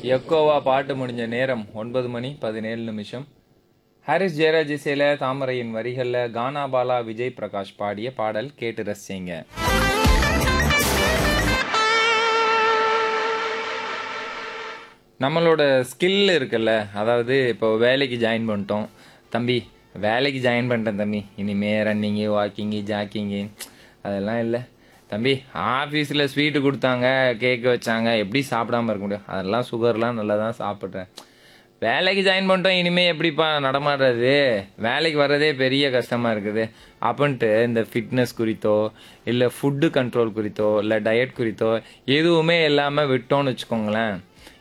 எக்கோவா பாட்டு முடிஞ்ச நேரம் ஒன்பது மணி பதினேழு நிமிஷம் ஹாரிஸ் ஜெயராஜ் இசையில தாமரையின் வரிகளில் கானா பாலா விஜய் பிரகாஷ் பாடிய பாடல் கேட்டு ரசிங்க நம்மளோட ஸ்கில் இருக்குல்ல அதாவது இப்போ வேலைக்கு ஜாயின் பண்ணிட்டோம் தம்பி வேலைக்கு ஜாயின் பண்ணிட்டேன் தம்பி இனிமே ரன்னிங்கு வாக்கிங்கு ஜாக்கிங்கு அதெல்லாம் இல்லை தம்பி ஆஃபீஸில் ஸ்வீட்டு கொடுத்தாங்க கேக்கு வச்சாங்க எப்படி சாப்பிடாம இருக்க முடியும் அதெல்லாம் சுகர்லாம் நல்லா தான் சாப்பிட்றேன் வேலைக்கு ஜாயின் பண்ணிட்டோம் இனிமேல் எப்படிப்பா நடமாடுறது வேலைக்கு வர்றதே பெரிய கஷ்டமாக இருக்குது அப்படின்ட்டு இந்த ஃபிட்னஸ் குறித்தோ இல்லை ஃபுட்டு கண்ட்ரோல் குறித்தோ இல்லை டயட் குறித்தோ எதுவுமே இல்லாமல் விட்டோம்னு வச்சுக்கோங்களேன்